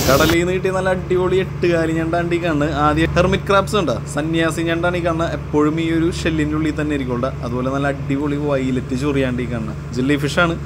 കടലിൽ നിന്ന് കിട്ടിയ നല്ല അടിപൊളി എട്ട് കാലി ഞണ്ടാണ്ട് ഈ കണ്ണ് ആദ്യം ഹെർമിറ്റ് ക്രാബ്സ് ഉണ്ട് സന്യാസി ഞണ്ടാണ് ഈ കണ്ണ് എപ്പോഴും ഈ ഒരു ഷെല്ലിൻ്റെ ഉള്ളിൽ തന്നെ ഇരിക്കും അതുപോലെ നല്ല അടിപൊളി വൈലറ്റ് ചൊറിയാണ്ട് ഈ കണ്ണ് ജില്ലി ഫിഷാണ്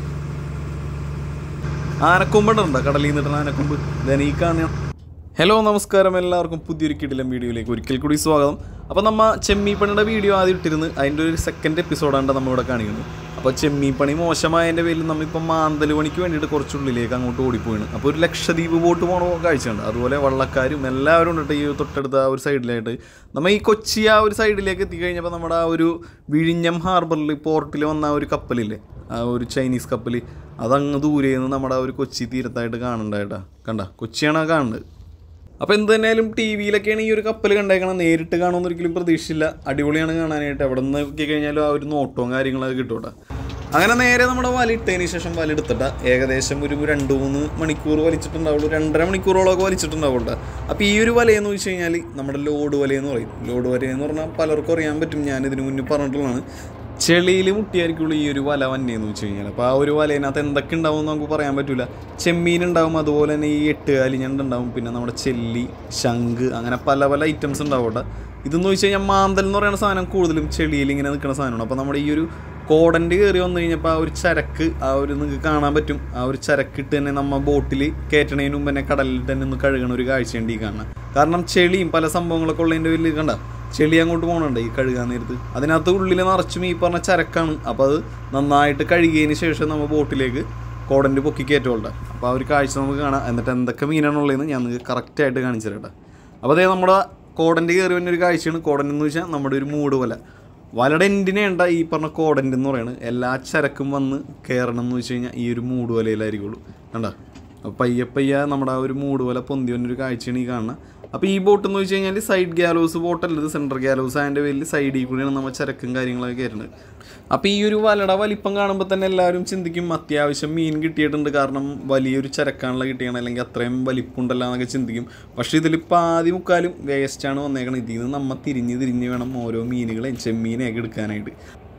ആനക്കൊമ്പുണ്ട് കടലിൽ നിന്ന് കിട്ടുന്ന ആനക്കൊമ്പ് then ഈ കാണുന്ന ഹലോ നമസ്കാരം എല്ലാവർക്കും പുതിയൊരു കിടിലം വീഡിയോയിലേക്ക് ഒരിക്കൽ കൂടി സ്വാഗതം അപ്പോൾ നമ്മ ചെമ്മീപ്പണിയുടെ വീഡിയോ ആദ്യം ഇട്ടിരുന്ന് അതിൻ്റെ ഒരു സെക്കൻഡ് എപ്പിസോഡാണ് നമ്മൾ ഇവിടെ കാണിക്കുന്നത് അപ്പോൾ ചെമ്മീപ്പണി മോശമായതിൻ്റെ പേരിൽ നമ്മളിപ്പോൾ മാന്തൽ പണിക്ക് വേണ്ടിയിട്ട് കുറച്ചുള്ളിലേക്ക് അങ്ങോട്ട് ഓടിപ്പോയിണ് അപ്പോൾ ഒരു ലക്ഷദ്വീപ് ബോട്ട് പോണ കാഴ്ചയുണ്ട് അതുപോലെ വള്ളക്കാരും എല്ലാവരും ഉണ്ട് ഈ തൊട്ടടുത്ത ആ ഒരു സൈഡിലായിട്ട് നമ്മൾ ഈ കൊച്ചി ആ ഒരു സൈഡിലേക്ക് എത്തിക്കഴിഞ്ഞപ്പോൾ നമ്മുടെ ആ ഒരു വിഴിഞ്ഞം ഹാർബറിൽ പോർട്ടിൽ വന്ന ആ ഒരു കപ്പലില്ലേ ആ ഒരു ചൈനീസ് കപ്പൽ അതങ്ങ് ദൂരെ നിന്ന് നമ്മുടെ ആ ഒരു കൊച്ചി തീരത്തായിട്ട് കാണണ്ടായിട്ടാ കണ്ട കൊച്ചിയാണ് ആ കാണുന്നത് അപ്പോൾ എന്ത് തന്നെയാലും ടി വിയിലൊക്കെയാണ് ഈ ഒരു കപ്പൽ കണ്ടേക്കണം നേരിട്ട് കാണുമെന്ന് ഒരിക്കലും പ്രതീക്ഷിച്ചില്ല അടിപൊളിയാണ് കാണാനായിട്ട് എവിടെ നിന്ന് നോക്കി കഴിഞ്ഞാലും ആ ഒരു നോട്ടവും കാര്യങ്ങളൊക്കെ കിട്ടൂട്ടാ അങ്ങനെ നേരെ നമ്മുടെ വലിട്ടതിന് ശേഷം വലിയെടുത്തിട്ട ഏകദേശം ഒരു രണ്ട് മൂന്ന് മണിക്കൂർ വലിച്ചിട്ടുണ്ടാവുള്ളൂ രണ്ടര മണിക്കൂറോളമൊക്കെ വലിച്ചിട്ടുണ്ടാവുള്ളൂ അപ്പോൾ ഈ ഒരു വലയെന്ന് വെച്ച് കഴിഞ്ഞാൽ നമ്മുടെ ലോഡ് വലയെന്ന് പറയും ലോഡ് വലയെന്ന് പറഞ്ഞാൽ പലർക്കും അറിയാൻ പറ്റും ഞാൻ ഇതിനു മുന്നേ പറഞ്ഞിട്ടുള്ളതാണ് ചെളിയിൽ മുട്ടിയായിരിക്കുള്ളൂ ഈ ഒരു വല വന്നേന്ന് വെച്ച് കഴിഞ്ഞാൽ അപ്പോൾ ആ ഒരു വലയിനകത്ത് എന്തൊക്കെ ഉണ്ടാവും എന്ന് നമുക്ക് പറയാൻ പറ്റില്ല ചെമ്മീൻ ഉണ്ടാവും അതുപോലെ തന്നെ ഈ എട്ടുകാലി ഞണ്ട് ഉണ്ടാവും പിന്നെ നമ്മുടെ ചെല്ലി ശംഖ് അങ്ങനെ പല പല ഐറ്റംസ് ഉണ്ടാവും അവിടെ ഇതെന്ന് വെച്ച് കഴിഞ്ഞാൽ മാന്തൽ എന്ന് പറയുന്ന സാധനം കൂടുതലും ചെളിയിൽ ഇങ്ങനെ നിൽക്കുന്ന സാധനമാണ് അപ്പോൾ നമ്മുടെ ഈ ഒരു കോടൻ്റെ കയറി വന്നു കഴിഞ്ഞപ്പോൾ ആ ഒരു ചരക്ക് ആ ഒരു നിങ്ങൾക്ക് കാണാൻ പറ്റും ആ ഒരു ചരക്കിട്ട് തന്നെ നമ്മ ബോട്ടിൽ കയറ്റണതിന് മുമ്പ് തന്നെ കടലിൽ തന്നെ ഒന്ന് കഴുകണ ഒരു കാഴ്ചയുണ്ട് ഈ കാണാൻ കാരണം ചെളിയും പല സംഭവങ്ങളൊക്കെ ഉള്ളതിൻ്റെ വലിയ കണ്ട ചെളി അങ്ങോട്ട് പോകണുണ്ട് ഈ കഴുകാൻ നേരത്ത് അതിനകത്ത് ഉള്ളിൽ നിറച്ചും ഈ പറഞ്ഞ ചരക്കാണ് അപ്പോൾ അത് നന്നായിട്ട് കഴുകിയതിന് ശേഷം നമ്മൾ ബോട്ടിലേക്ക് കോടൻ്റെ പൊക്കി കയറ്റുകളുണ്ട് അപ്പോൾ ആ ഒരു കാഴ്ച നമുക്ക് കാണാം എന്നിട്ട് എന്തൊക്കെ മീനാണുള്ളതെന്ന് ഞാൻ നിങ്ങൾക്ക് കറക്റ്റായിട്ട് കാണിച്ചു തരട്ടെ അപ്പോൾ അതേ നമ്മുടെ കോടൻ്റെ കയറി വന്ന ഒരു കാഴ്ചയാണ് കോടൻ എന്ന് വെച്ചാൽ നമ്മുടെ ഒരു മൂട് വല വലയുടെ എൻഡിനെ ഉണ്ട് ഈ പറഞ്ഞ കോടൻ്റെ എന്ന് പറയുന്നത് എല്ലാ ചരക്കും വന്ന് കയറണം എന്ന് വെച്ച് കഴിഞ്ഞാൽ ഈ ഒരു മൂട് വലയിലായിരിക്കുള്ളൂ കണ്ട അപ്പോൾ പയ്യെ പയ്യെ നമ്മുടെ ആ ഒരു മൂട് വല പൊന്തി വന്നൊരു കാഴ്ചയാണ് ഈ കാണുന്നത് അപ്പോൾ ഈ ബോട്ട് എന്ന് വെച്ച് കഴിഞ്ഞാൽ സൈഡ് ഗ്യാലോസ് ബോട്ടല്ല ഇത് സെൻട്രൽ ഗ്യാലോസ് അതിൻ്റെ പേരിൽ സൈഡിൽ കൂടിയാണ് നമ്മൾ ചരക്കും കാര്യങ്ങളൊക്കെ കയറുന്നത് അപ്പോൾ ഈ ഒരു വലയുടെ വലിപ്പം കാണുമ്പോൾ തന്നെ എല്ലാവരും ചിന്തിക്കും അത്യാവശ്യം മീൻ കിട്ടിയിട്ടുണ്ട് കാരണം വലിയൊരു ചരക്കാണല്ലോ കിട്ടിയാണ് അല്ലെങ്കിൽ അത്രയും വലിപ്പമുണ്ടല്ലോ എന്നൊക്കെ ചിന്തിക്കും പക്ഷേ ഇതിൽ പാതി മുക്കാലും വേസ്റ്റാണ് വന്നേക്കണം ഇതിൽ നിന്ന് നമ്മൾ തിരിഞ്ഞ് തിരിഞ്ഞ് വേണം ഓരോ മീനുകളെയും ചെമ്മീനെയൊക്കെ എടുക്കാനായിട്ട്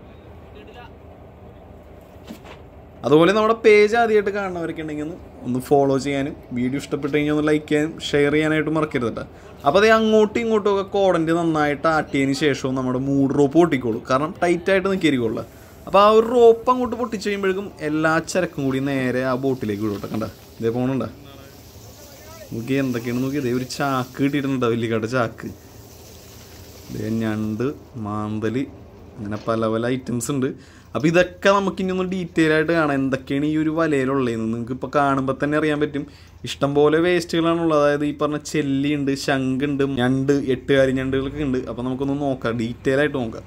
അതുപോലെ നമ്മുടെ പേജ് ആദ്യമായിട്ട് കാണുന്നവരൊക്കെ ഉണ്ടെങ്കിൽ ഒന്ന് ഒന്ന് ഫോളോ ചെയ്യാനും വീഡിയോ ഇഷ്ടപ്പെട്ട് കഴിഞ്ഞാൽ ഒന്ന് ലൈക്ക് ചെയ്യാനും ഷെയർ ചെയ്യാനായിട്ട് മറക്കരുത് കേട്ടോ അപ്പോൾ അത് അങ്ങോട്ടും ഇങ്ങോട്ടും ഒക്കെ കോടൻ്റെ നന്നായിട്ട് ആട്ടിയതിന് ശേഷവും നമ്മുടെ മൂഡ് റോപ്പ് പൊട്ടിക്കോളൂ കാരണം ടൈറ്റായിട്ട് നിൽക്കിയിരിക്കുള്ളൂ അപ്പോൾ ആ ഒരു റോപ്പ് അങ്ങോട്ട് പൊട്ടിച്ച് കഴിയുമ്പോഴേക്കും എല്ലാ ചരക്കും കൂടി നേരെ ആ ബോട്ടിലേക്ക് വിടും കേട്ടോ കണ്ട ഇതേ പോകണുണ്ടോ നോക്കി എന്തൊക്കെയാണ് നോക്കി ഇതേ ഒരു ചാക്ക് കിട്ടിയിട്ടുണ്ട് വലിയ ചാക്ക് ദേ ഞണ്ട് മാന്തല് അങ്ങനെ പല പല ഐറ്റംസ് ഉണ്ട് അപ്പോൾ ഇതൊക്കെ നമുക്ക് ഇനി ഒന്ന് ഡീറ്റെയിൽ ആയിട്ട് കാണാം എന്തൊക്കെയാണ് ഈ ഒരു വലയിലുള്ളതെന്ന് നിങ്ങൾക്ക് ഇപ്പോൾ കാണുമ്പോൾ തന്നെ അറിയാൻ പറ്റും ഇഷ്ടംപോലെ വേസ്റ്റുകളാണുള്ളത് അതായത് ഈ പറഞ്ഞ ചെല്ലിയുണ്ട് ശംഖുണ്ട് ഞണ്ട് എട്ടുകാരി ഞണ്ടുകളൊക്കെ ഉണ്ട് അപ്പോൾ നമുക്കൊന്ന് നോക്കാം ഡീറ്റെയിൽ ആയിട്ട് നോക്കാം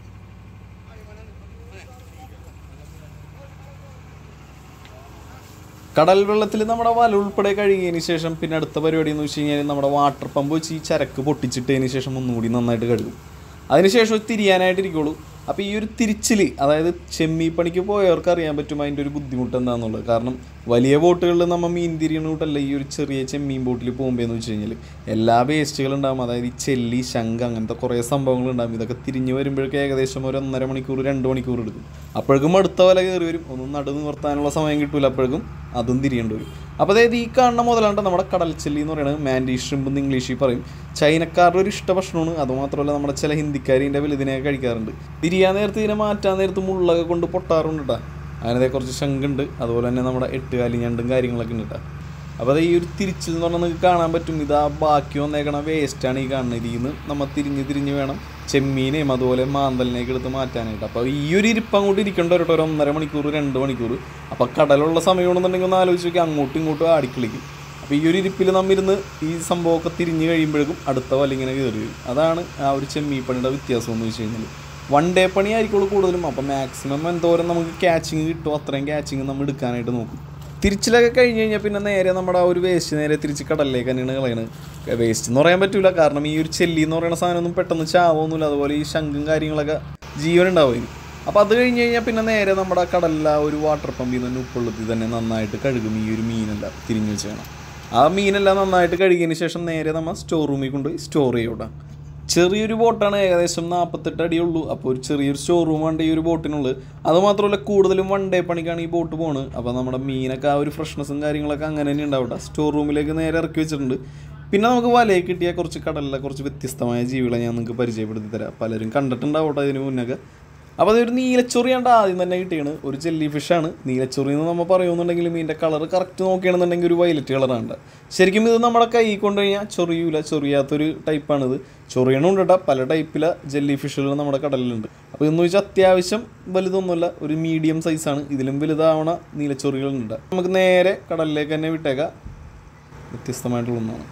കടൽ വെള്ളത്തിൽ നമ്മുടെ വല ഉൾപ്പെടെ കഴുകിയതിന് ശേഷം പിന്നെ അടുത്ത പരിപാടി എന്ന് വെച്ച് കഴിഞ്ഞാൽ നമ്മുടെ വാട്ടർ പമ്പ് വെച്ച് ഈ ചരക്ക് പൊട്ടിച്ചിട്ടതിന് ശേഷം ഒന്നുകൂടി നന്നായിട്ട് കഴുകും അതിനുശേഷം തിരിയാനായിട്ടിരിക്കുള്ളൂ അപ്പോൾ ഈ ഒരു തിരിച്ചിൽ അതായത് ചെമ്മീ പണിക്ക് പോയവർക്ക് അറിയാൻ പറ്റും അതിൻ്റെ ഒരു ബുദ്ധിമുട്ട് എന്താണെന്നുള്ളത് കാരണം വലിയ ബോട്ടുകളിൽ നമ്മൾ മീൻ തിരിയണ കൂട്ടല്ല ഈ ഒരു ചെറിയ ചെമ്മീൻ ബോട്ടിൽ പോകുമ്പോൾ എന്ന് വെച്ച് കഴിഞ്ഞാൽ എല്ലാ വേസ്റ്റുകളും ഉണ്ടാകും അതായത് ഈ ചെല്ലി ശംഖ് അങ്ങനത്തെ കുറേ സംഭവങ്ങൾ ഉണ്ടാകും ഇതൊക്കെ തിരിഞ്ഞ് വരുമ്പോഴേക്കും ഏകദേശം ഒരു ഒന്നര മണിക്കൂർ രണ്ട് മണിക്കൂർ എടുക്കും അപ്പോഴേക്കും അടുത്ത വല കയറി വരും ഒന്നും നടു നിർത്താനുള്ള സമയം കിട്ടൂല അപ്പോഴേക്കും അതും തിരിയേണ്ടി വരും അപ്പോൾ അതായത് ഈ കാണുന്ന മുതലാണ്ട് നമ്മുടെ കടൽ ചെല്ലി എന്ന് പറയുന്നത് മാൻഡി ഷ്രിമ്പ് എന്ന് ഇംഗ്ലീഷിൽ പറയും ചൈനക്കാരുടെ ഒരു ഇഷ്ട ഭക്ഷണമാണ് അതുമാത്രമല്ല നമ്മുടെ ചില ഹിന്ദിക്കാർ ഇതിൻ്റെ വലുതിനെയൊക്കെ കഴിക്കാറുണ്ട് തിരിയാൻ നേരത്ത് ഇതിനെ മാറ്റാൻ നേരത്ത് മുള്ളൊക്കെ കൊണ്ട് പൊട്ടാറുണ്ട് കേട്ടോ അങ്ങനെ കുറച്ച് ശങ്കുണ്ട് അതുപോലെ തന്നെ നമ്മുടെ എട്ടുകാലി ഞണ്ടും കാര്യങ്ങളൊക്കെ ഉണ്ട് കേട്ടോ അപ്പോൾ അത് ഈ ഒരു തിരിച്ചിൽ എന്ന് പറഞ്ഞാൽ നിങ്ങൾക്ക് കാണാൻ പറ്റും ഇത് ആ ബാക്കി വന്നേക്കണ വേസ്റ്റാണ് ഈ കാണുന്നത് ഇതിൽ നിന്ന് നമ്മൾ തിരിഞ്ഞ് തിരിഞ്ഞ് വേണം ചെമ്മീനെയും അതുപോലെ മാന്തലിനെയൊക്കെ എടുത്ത് മാറ്റാനായിട്ട് അപ്പോൾ ഈ ഒരു ഇരിപ്പ് അങ്ങോട്ട് ഇരിക്കേണ്ട ഒരു ഒരു ഒന്നര മണിക്കൂർ രണ്ട് മണിക്കൂർ അപ്പോൾ കടലുള്ള സമയമാണെന്നുണ്ടെങ്കിൽ ഒന്ന് ആലോചിച്ച് നോക്കി അങ്ങോട്ടും ഇങ്ങോട്ടും ആടിക്കളിക്കും അപ്പോൾ ഈ ഒരു ഇരിപ്പിൽ നമ്മ ഇരുന്ന് ഈ സംഭവമൊക്കെ തിരിഞ്ഞ് കഴിയുമ്പോഴേക്കും അടുത്ത വല ഇങ്ങനെ കയറി വരും അതാണ് ആ ഒരു ചെമ്മീപ്പണിയുടെ വ്യത്യാസം എന്ന് വെച്ച് കഴിഞ്ഞാൽ വൺ ഡേ പണി ആയിരിക്കുള്ളൂ കൂടുതലും അപ്പോൾ മാക്സിമം എന്തോരം നമുക്ക് ക്യാച്ചിങ് കിട്ടുമോ അത്രയും ക്യാച്ചിങ് നമ്മൾ എടുക്കാനായിട്ട് നോക്കും തിരിച്ചിലൊക്കെ കഴിഞ്ഞ് കഴിഞ്ഞാൽ പിന്നെ നേരെ നമ്മുടെ ആ ഒരു വേസ്റ്റ് നേരെ തിരിച്ച് കടലിലേക്ക് തന്നെയാണ് കളയണത് വേസ്റ്റ് എന്ന് പറയാൻ പറ്റില്ല കാരണം ഈ ഒരു ചെല്ലി എന്ന് പറയുന്ന സാധനമൊന്നും പെട്ടെന്ന് ചാവൊന്നുമില്ല അതുപോലെ ഈ ശംഖും കാര്യങ്ങളൊക്കെ ജീവൻ ഉണ്ടാവും അപ്പോൾ അത് കഴിഞ്ഞ് കഴിഞ്ഞാൽ പിന്നെ നേരെ നമ്മുടെ കടലിൽ ആ ഒരു വാട്ടർ പമ്പിൽ നിന്ന് ഉപ്പുള്ളത്തിൽ തന്നെ നന്നായിട്ട് കഴുകും ഈ ഒരു മീനെല്ലാം തിരിഞ്ഞ് വെച്ച് വേണം ആ മീനെല്ലാം നന്നായിട്ട് കഴുകിയതിന് ശേഷം നേരെ നമ്മൾ സ്റ്റോർ റൂമിൽ കൊണ്ടുപോയി സ്റ്റോർ ചെയ്യൂടാം ചെറിയൊരു ബോട്ടാണ് ഏകദേശം നാൽപ്പത്തെട്ട് അടിയുള്ളൂ അപ്പോൾ ഒരു ചെറിയൊരു സ്റ്റോർ റൂം ഉണ്ട് ഈ ഒരു ബോട്ടിനുള്ളത് അതുമാത്രമല്ല കൂടുതലും വൺ ഡേ പണിക്കാണ് ഈ ബോട്ട് പോകുന്നത് അപ്പോൾ നമ്മുടെ മീനൊക്കെ ആ ഒരു ഫ്രഷ്നെസ്സും കാര്യങ്ങളൊക്കെ അങ്ങനെ തന്നെ ഉണ്ടാവട്ടെ സ്റ്റോർ റൂമിലേക്ക് നേരെ ഇറക്കി വെച്ചിട്ടുണ്ട് പിന്നെ നമുക്ക് വലയിൽ കിട്ടിയ കുറച്ച് കടലിലെ കുറച്ച് വ്യത്യസ്തമായ ജീവികളെ ഞാൻ നിങ്ങൾക്ക് പരിചയപ്പെടുത്തി തരാം പലരും കണ്ടിട്ടുണ്ടാവട്ടെ ഇതിന് മുന്നൊക്കെ അപ്പോൾ അതൊരു നീലച്ചൊറിയാണ്ട് ആദ്യം തന്നെ കിട്ടിയാണ് ഒരു ജെല്ലി ഫിഷാണ് നീലച്ചൊറി എന്ന് നമ്മൾ പറയുന്നുണ്ടെങ്കിൽ മീനിൻ്റെ കളർ കറക്റ്റ് നോക്കുകയാണെന്നുണ്ടെങ്കിൽ ഒരു വയലറ്റ് കളറാണ് ശരിക്കും ഇത് നമ്മുടെ കൈ കൊണ്ട് കഴിഞ്ഞാൽ ചൊറിയൂല ചൊറിയാത്തൊരു ടൈപ്പാണിത് ചൊറിയണമുണ്ട് കേട്ടോ പല ടൈപ്പിലെ ജെല്ലി ഫിഷുകൾ നമ്മുടെ കടലിലുണ്ട് അപ്പോൾ ഇതെന്ന് വെച്ചാൽ അത്യാവശ്യം വലുതൊന്നുമല്ല ഒരു മീഡിയം സൈസാണ് ഇതിലും വലുതാവണ നീലച്ചൊറികളുണ്ട് നമുക്ക് നേരെ കടലിലേക്ക് തന്നെ വിട്ടേക്കാം വ്യത്യസ്തമായിട്ടുള്ള ഒന്നാണ്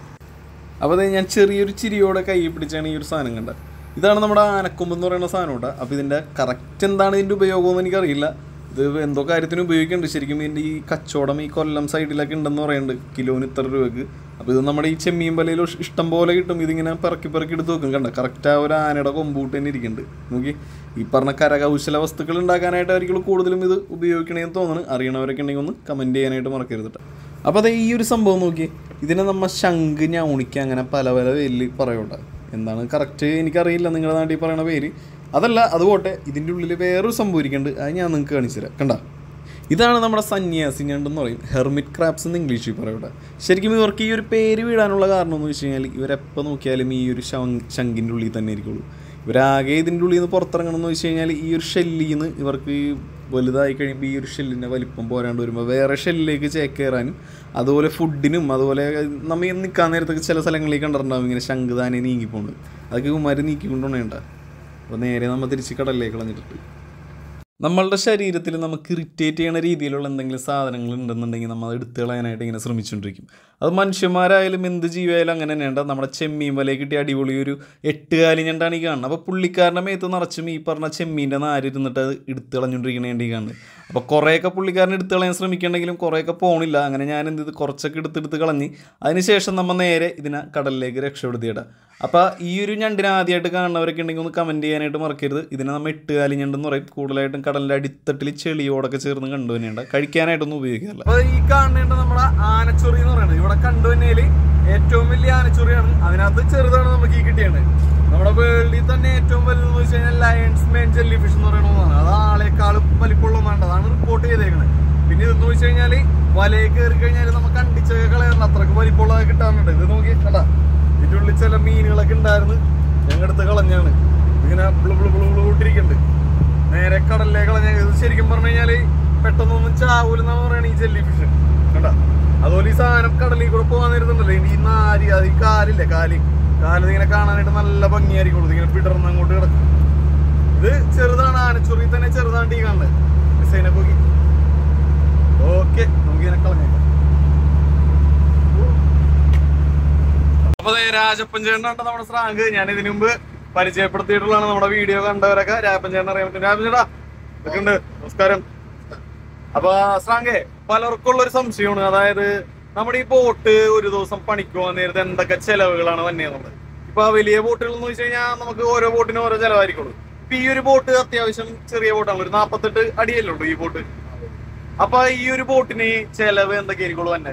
അപ്പോൾ അതെ ഞാൻ ചെറിയൊരു ചിരിയോടെ കൈ പിടിച്ചാണ് ഈ ഒരു സാധനം കണ്ടത് ഇതാണ് നമ്മുടെ ആനക്കൊമ്പ് എന്ന് പറയുന്ന സാധനം കേട്ടോ അപ്പോൾ ഇതിൻ്റെ കറക്റ്റ് എന്താണ് ഇതിൻ്റെ ഉപയോഗം എന്ന് എനിക്കറിയില്ല ഇത് എന്തോ കാര്യത്തിന് ഉപയോഗിക്കുന്നുണ്ട് ശരിക്കും ഇതിൻ്റെ ഈ കച്ചവടം ഈ കൊല്ലം സൈഡിലൊക്കെ ഉണ്ടെന്ന് പറയുന്നുണ്ട് കിലോന് ഇത്ര രൂപയ്ക്ക് അപ്പോൾ ഇത് നമ്മുടെ ഈ ചെമ്മീൻ വലയിൽ ഇഷ്ടം പോലെ കിട്ടും ഇതിങ്ങനെ പെറക്കി പെറക്കി എടുത്ത് വെക്കും കണ്ട കറക്റ്റ് ആ ഒരു ആനയുടെ കൊമ്പൂട്ട് തന്നെ ഇരിക്കുന്നുണ്ട് നോക്കി ഈ പറഞ്ഞ കരകൗശല വസ്തുക്കൾ ഉണ്ടാക്കാനായിട്ടായിരിക്കും കൂടുതലും ഇത് ഉപയോഗിക്കണേന്ന് തോന്നുന്നു അറിയണവരൊക്കെ ഉണ്ടെങ്കിൽ ഒന്ന് കമൻറ്റ് ചെയ്യാനായിട്ട് മറക്കരുത് കേട്ടോ അപ്പോൾ അതെ ഈ ഒരു സംഭവം നോക്കി ഇതിനെ നമ്മ ശംഖ് ഞൗണിക്ക അങ്ങനെ പല പല പേരിൽ പറയൂട്ട എന്താണ് കറക്റ്റ് എനിക്കറിയില്ല നിങ്ങളുടെ നാട്ടിൽ പറയണ പേര് അതല്ല അത് പോട്ടെ ഇതിൻ്റെ ഉള്ളിൽ വേറൊരു സംഭവം ഇരിക്കുന്നുണ്ട് അത് ഞാൻ നിങ്ങൾക്ക് കാണിച്ചു തരാം കണ്ട ഇതാണ് നമ്മുടെ സന്യാസി ഞണ്ടെന്ന് പറയും ഹെർമിറ്റ് ക്രാബ്സ് എന്ന് ഇംഗ്ലീഷിൽ പറയൂടെ ശരിക്കും ഇവർക്ക് ഈ ഒരു പേര് വീഴാനുള്ള കാരണം എന്ന് വെച്ച് കഴിഞ്ഞാൽ ഇവരെപ്പോൾ നോക്കിയാലും ഈ ഒരു ശങ് ശങ്കിൻ്റെ ഉള്ളിൽ തന്നെ ആയിരിക്കുള്ളൂ ഇവരാകെ ഇതിൻ്റെ ഉള്ളിൽ നിന്ന് പുറത്തിറങ്ങണം എന്ന് വെച്ച് കഴിഞ്ഞാൽ ഈ ഒരു ഷെല്ലിൽ നിന്ന് ഇവർക്ക് ഈ വലുതായി കഴിയുമ്പോൾ ഈ ഒരു ഷെല്ലിൻ്റെ വലിപ്പം പോരാണ്ട് വരുമ്പോൾ വേറെ ഷെല്ലിലേക്ക് ചേക്കേറാനും അതുപോലെ ഫുഡിനും അതുപോലെ നമ്മൾ നിൽക്കാൻ നേരത്തൊക്കെ ചില സ്ഥലങ്ങളിൽ കണ്ടിട്ടുണ്ടാവും ഇങ്ങനെ ശംഖുദാനെ നീങ്ങിപ്പോണ്ട് അതൊക്കെ കുമാരി നീക്കിക്കൊണ്ടുണ്ടേണ്ട അപ്പോൾ നേരെ നമ്മൾ തിരിച്ച് കടലിലേക്ക് കളഞ്ഞിട്ട് നമ്മളുടെ ശരീരത്തിൽ നമുക്ക് ഇറിറ്റേറ്റ് ചെയ്യുന്ന രീതിയിലുള്ള എന്തെങ്കിലും സാധനങ്ങൾ ഉണ്ടെന്നുണ്ടെങ്കിൽ നമ്മൾ അത് എടുത്തു കളയാനായിട്ട് ഇങ്ങനെ ശ്രമിച്ചുകൊണ്ടിരിക്കും അത് മനുഷ്യന്മാരായാലും എന്ത് ജീവയായാലും അങ്ങനെ തന്നെയുണ്ട് നമ്മുടെ ചെമ്മീൻ വലയെ കിട്ടിയ അടിപൊളി ഒരു എട്ടുകാലി ഞണ്ടാണ് ഈ കാണുന്നത് അപ്പോൾ പുള്ളിക്കാരൻ്റെ മേത്ത് നിറച്ചും ഈ പറഞ്ഞ ചെമ്മീൻ്റെ നാര് ഇരുന്നിട്ട് അത് എടുത്തു കളഞ്ഞുകൊണ്ടിരിക്കണേണ്ടി കാണുന്നത് അപ്പോൾ കുറേയൊക്കെ പുള്ളിക്കാരൻ എടുത്തു കളയാൻ ശ്രമിക്കണമെങ്കിലും കുറേയൊക്കെ പോണില്ല അങ്ങനെ ഞാൻ എന്ത് ചെയ്ത് കുറച്ചൊക്കെ എടുത്തെടുത്ത് കളഞ്ഞ് അതിനുശേഷം നമ്മൾ നേരെ ഇതിനെ കടലിലേക്ക് രക്ഷപ്പെടുത്തിയിടാം അപ്പോൾ ഈ ഒരു ഞണ്ടിനെ ആദ്യമായിട്ട് കാണുന്നവരൊക്കെ ഉണ്ടെങ്കിൽ ഒന്ന് കമൻറ്റ് ചെയ്യാനായിട്ട് മറക്കരുത് ഇതിനെ നമ്മൾ എട്ടുകാലി ഞണ്ടെന്ന് പറയും കൂടുതലായിട്ടും കടലിൻ്റെ അടിത്തട്ടിൽ ചെളിയോടൊക്കെ ചേർന്ന് കണ്ടു തന്നെയുണ്ട് കഴിക്കാനായിട്ടൊന്നും ഉപയോഗിക്കാറില്ല അപ്പോൾ ഈ കാണേണ്ട നമ്മുടെ ആനച്ചൊറി എന്ന് പറയുന്നത് ഇവിടെ കണ്ടു തന്നെയിൽ ഏറ്റവും വലിയ ആനച്ചൊറിയാണ് അതിനകത്ത് ചെറുതാണ് നമുക്ക് ഈ കിട്ടിയത് നമ്മുടെ വേൾഡിൽ തന്നെ ഏറ്റവും വലുതെന്ന് വെച്ച് കഴിഞ്ഞാൽ ലയൺസ് മെയിൻ ജെല്ലി ഫിഷ് എന്ന് പറയുന്ന ഒന്നാണ് അത് ആളെക്കാളും വലിപ്പമുള്ള ഒന്നാണ് അതാണ് റിപ്പോർട്ട് ചെയ്തേക്കുന്നത് പിന്നെ ഇതെന്ന് വെച്ച് കഴിഞ്ഞാൽ വലയിൽ കയറി കഴിഞ്ഞാൽ നമുക്ക് കണ്ടിച്ചൊക്കെ കളയാറുണ്ട് അത്രക്ക് വലിപ്പമുള്ളത് കിട്ടാറുണ്ട് ഇത് നോക്കി കണ്ടാ ഇതിന്റെ ഉള്ളിൽ ചില മീനുകളൊക്കെ ഉണ്ടായിരുന്നു ഞങ്ങളടുത്ത് കളഞ്ഞാണ് ഇങ്ങനെ ബ്ലു ബ്ലു ബ്ലു ബ്ലു ഇട്ടിരിക്കുന്നുണ്ട് നേരെ കടലിലേക്ക് കളഞ്ഞ ഇത് ശരിക്കും പറഞ്ഞു കഴിഞ്ഞാല് പെട്ടെന്നൊന്നും ചാവൂലെന്നാണ് പറയണ ഈ ജെല്ലി ഫിഷ് കണ്ടാ അതുപോലെ ഈ സാധനം കടലിൽ കൂടെ പോകാൻ നേരത്തുണ്ടല്ലോ ഈ നാരി അത് ഈ കാലില്ലേ കാല് കാല് ഇങ്ങനെ കാണാനായിട്ട് നല്ല ഭംഗിയായിരിക്കും ഇതിങ്ങനെ പിടർന്ന് അങ്ങോട്ട് കിടക്കും ഇത് ചെറുതാണ് ആനച്ചുറി തന്നെ ചെറുതാണ് ഈ കാണുന്നത് ഡിസൈനെ പോയി ഓക്കെ നമുക്ക് ഇതിനെ കളഞ്ഞേക്കാം അപ്പൊ ദേ രാജപ്പൻ ചേട്ടനാണ് നമ്മുടെ സ്രാങ്ക് ഞാൻ ഇതിനു മുമ്പ് പരിചയപ്പെടുത്തിയിട്ടുള്ളതാണ് നമ്മുടെ വീഡിയോ കണ്ടവരൊക്കെ രാജപ്പൻ ചേട്ടൻ അറിയാൻ പറ്റും രാജപ്പൻ ചേട്ടാ ഇതൊക്കെയുണ്ട് നമസ്കാരം അപ്പൊ സ്രാങ്കെ പലർക്കും ഉള്ള ഒരു സംശയമാണ് അതായത് നമ്മുടെ ഈ ബോട്ട് ഒരു ദിവസം പണിക്ക് പോകാൻ നേരത്തെ എന്തൊക്കെ ചെലവുകളാണ് വന്നേന്നുള്ളത് ഇപ്പൊ ആ വലിയ ബോട്ടുകൾ എന്ന് വെച്ച് കഴിഞ്ഞാൽ നമുക്ക് ഓരോ ബോട്ടിനും ഓരോ ചെലവായിരിക്കുള്ളൂ ഇപ്പൊ ഈ ഒരു ബോട്ട് അത്യാവശ്യം ചെറിയ ബോട്ടാണ് ഒരു നാപ്പത്തെട്ട് അടിയല്ലേ ഉള്ളൂ ഈ ബോട്ട് അപ്പൊ ഈ ഒരു ബോട്ടിന് ചെലവ് എന്തൊക്കെയായിരിക്കുള്ളൂ തന്നെ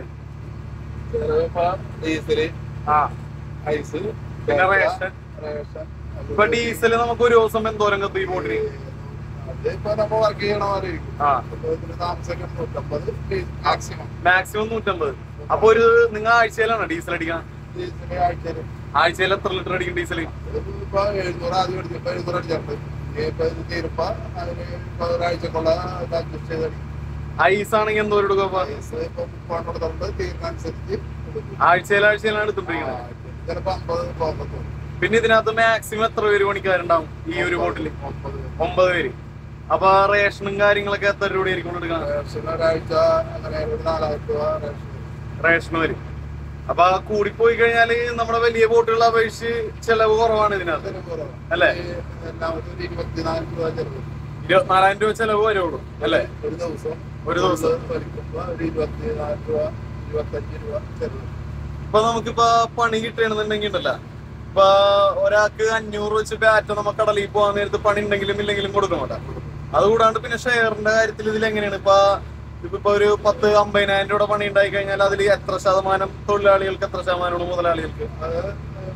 ഡീസല് ആ ഐസ് പിന്നെ റേഷൻ റേഷൻ ഇപ്പൊ ഡീസൽ നമുക്ക് ഒരു ദിവസം എന്തോരം കത്തും ഈ ബോട്ടിന് അത് ഇപ്പൊ നമ്മൾ വർക്ക് ചെയ്യണമായിരിക്കും ആ ഇപ്പൊ ഇതിന് താമസിക്കാൻ നൂറ്റമ്പത് മാക്സിമം മാക്സിമം നൂറ്റമ്പത് അപ്പൊ ഒരു നിങ്ങൾ ആഴ്ചയിലാണോ ഡീസൽ അടിക്കാൻ ഡീസല് ആഴ്ചയിൽ ആഴ്ചയിൽ എത്ര ലിറ്റർ അടിക്കും ഡീസൽ ഇപ്പൊ എഴുന്നൂറ് ആദ്യം അടിച്ചു ഇപ്പൊ എഴുന്നൂറ് അടിച്ചിട്ടുണ്ട് ഇപ്പൊ ഇത് തീരുമ്പോ അതിന് ഇപ്പൊ ഒരാഴ്ചക്കുള്ള അഡ്ജസ്റ്റ് ചെയ്ത് അടിക്കും ഐസ് ആണെങ്കിൽ എന്തോരം എടുക്കും അപ്പൊ ഐസ് ഇപ്പൊ മുപ്പാണ്ട് കൊടുത്തിട്ടുണ്ട് തീരുന്നനുസരിച്ച് കൊടുക്കും. ആഴ്ചയിൽ ആഴ്ചയിലാണ് എടുത്തോണ്ടിരിക്കുന്നത് ആ, ചിലപ്പോ അമ്പത് പോകുമ്പോൾ പിന്നെ ഇതിനകത്ത് മാക്സിമം എത്ര പേര് പണിക്കാരുണ്ടാവും ഈ ഒരു ബോട്ടിൽ ഒമ്പത് ഒമ്പത് പേര് അപ്പൊ റേഷനും കാര്യങ്ങളൊക്കെ എത്ര രൂപ ആയിരിക്കും എടുക്കാൻ റേഷൻ ഒരാഴ്ച അങ്ങനെ ഒരു നാലായിരം രൂപ റേഷൻ റേഷൻ വരും അപ്പൊ ആ കൂടിപ്പോയി കഴിഞ്ഞാല് നമ്മുടെ വലിയ ബോട്ടുകളെ അപേക്ഷിച്ച് ചെലവ് കുറവാണ് ഇതിനകത്ത് ചെലവ് കുറവാണ്. അല്ലേ? ഈ എല്ലാവരും ഒരു ഇരുപത്തിനാല് രൂപ ചെലവ് ഇരുപത്തിനാലായിരം രൂപ ചെലവ് വരുള്ളൂ അല്ലേ ഒരു ദിവസം ഒരു ദിവസം. വലിക്കുമ്പോ ഒരു ഇരുപത്തിനാല് രൂപ ഇരുപത്തഞ്ച് രൂപ ചെലവ് ഇപ്പൊ നമുക്കിപ്പോ പണി കിട്ടണമെന്നുണ്ടെങ്കിൽ ഉണ്ടല്ല ഇപ്പൊ ഒരാൾക്ക് അഞ്ഞൂറ് വെച്ച് ബാറ്റ് നമുക്ക് കടലിൽ പോകാൻ നേരത്ത് പണി ഉണ്ടെങ്കിലും ഇല്ലെങ്കിലും കൊടുക്കണം കേട്ടോ അതുകൂടാണ്ട് പിന്നെ ഷെയറിന്റെ കാര്യത്തിൽ ഇതിൽ എങ്ങനെയാണ് ഇപ്പൊ ഇപ്പൊ ഒരു പത്ത് അമ്പതിനായിരം രൂപയുടെ പണി ഉണ്ടായി കഴിഞ്ഞാൽ അതിൽ എത്ര ശതമാനം തൊഴിലാളികൾക്ക് എത്ര ശതമാനമാണ് മുതലാളികൾക്ക് അത്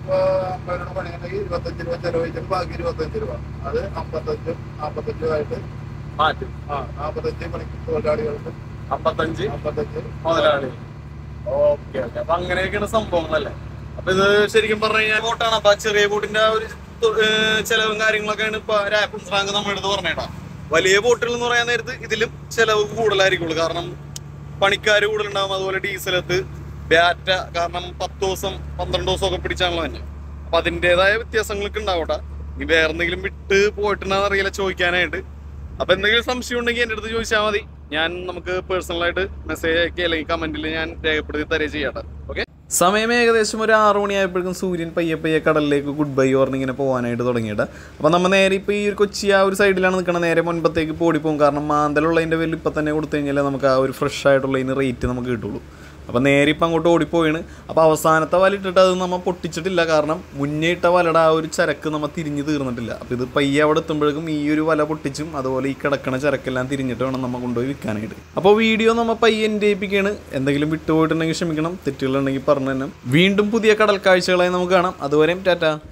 ഇപ്പൊ അമ്പതിനോട് പണിയുണ്ടെങ്കിൽ ഇരുപത്തഞ്ച് രൂപ ചെലവഴിച്ചിട്ട് ബാക്കി ഇരുപത്തഞ്ച് രൂപ അത് അമ്പത്തഞ്ചും നാപ്പത്തഞ്ചും ആയിട്ട് മാറ്റും ആ നാപ്പത്തഞ്ച് പണിക്ക് തൊഴിലാളികൾക്ക് അമ്പത്തഞ്ച് അമ്പത്തഞ്ച് മുതലാളി ഓക്കെ ഓക്കെ അപ്പൊ അങ്ങനെയൊക്കെയാണ് സംഭവങ്ങളല്ലേ അപ്പൊ ഇത് ശരിക്കും പറഞ്ഞു കഴിഞ്ഞാൽ ബോട്ടാണ് അപ്പൊ ആ ചെറിയ ബോട്ടിന്റെ ആ ഒരു തു- ഏർ ചെലവും കാര്യങ്ങളൊക്കെയാണ് ഇപ്പൊ രാപ്പും സ്രാങ്ക് നമ്മുടെ അടുത്ത് പറഞ്ഞേട്ടാ വലിയ ബോട്ടുകൾ എന്ന് പറയാൻ നേരത്ത് ഇതിലും ചെലവ് കൂടുതലായിരിക്കുള്ളൂ കാരണം പണിക്കാർ കൂടുതലുണ്ടാവും അതുപോലെ ഡീസലത്ത് ബാറ്റ കാരണം പത്ത് ദിവസം പന്ത്രണ്ട് ദിവസം ഒക്കെ പിടിച്ചാണല്ലോ തന്നെ അപ്പൊ അതിൻ്റെതായ വ്യത്യാസങ്ങളൊക്കെ ഉണ്ടാവട്ടെ ഇനി വേറെ എന്തെങ്കിലും വിട്ട് പോയിട്ടുണ്ടെന്ന് അറിയില്ല ചോദിക്കാനായിട്ട് അപ്പൊ എന്തെങ്കിലും സംശയം ഉണ്ടെങ്കിൽ എൻ്റെ അടുത്ത് ചോദിച്ചാൽ മതി ഞാൻ നമുക്ക് പേഴ്സണലായിട്ട് മെസ്സേജ് അയക്കുക അല്ലെങ്കിൽ കമന്റിൽ ഞാൻ രേഖപ്പെടുത്തി തരുക ചെയ്യട്ടെ ഓക്കെ സമയം ഏകദേശം ഒരു ആറു മണിയായപ്പോഴേക്കും സൂര്യൻ പയ്യെ പയ്യെ കടലിലേക്ക് ഗുഡ് ബൈ പറഞ്ഞ് ഇങ്ങനെ പോകാനായിട്ട് തുടങ്ങിയിട്ട് അപ്പോൾ നമ്മൾ നേരെ ഇപ്പോൾ ഈ ഒരു കൊച്ചി ആ ഒരു സൈഡിലാണ് നിൽക്കുന്നത് നേരെ മുൻപത്തേക്ക് ഇപ്പോൾ ഓടിപ്പോകും കാരണം മാന്തലുള്ളതിൻ്റെ വില ഇപ്പം തന്നെ കൊടുത്തു കഴിഞ്ഞാൽ നമുക്ക് ആ ഒരു ഫ്രഷ് ആയിട്ടുള്ളതിന് റേറ്റ് നമുക്ക് കിട്ടുള്ളൂ അപ്പോൾ നേരെ ഇപ്പം അങ്ങോട്ട് ഓടിപ്പോയാണ് അപ്പോൾ അവസാനത്തെ വല ഇട്ടിട്ട് അത് നമ്മൾ പൊട്ടിച്ചിട്ടില്ല കാരണം മുന്നേ ഇട്ട വലയുടെ ആ ഒരു ചരക്ക് നമ്മൾ തിരിഞ്ഞ് തീർന്നിട്ടില്ല അപ്പോൾ ഇത് പയ്യെ അവിടെ എത്തുമ്പോഴേക്കും ഈ ഒരു വല പൊട്ടിച്ചും അതുപോലെ ഈ കിടക്കണ ചരക്കെല്ലാം തിരിഞ്ഞിട്ട് വേണം നമ്മൾ കൊണ്ടുപോയി വിൽക്കാനായിട്ട് അപ്പോൾ വീഡിയോ നമ്മൾ പയ്യെ എൻ്റെ ഏൽപ്പിക്കുകയാണ് എന്തെങ്കിലും വിട്ടുപോയിട്ടുണ്ടെങ്കിൽ ക്ഷമിക്കണം തെറ്റുകളുണ്ടെങ്കിൽ പറഞ്ഞു തന്നെ വീണ്ടും പുതിയ കടൽ കാഴ്ചകളായി നമുക്ക് കാണാം അതുവരെയും ടാറ്റ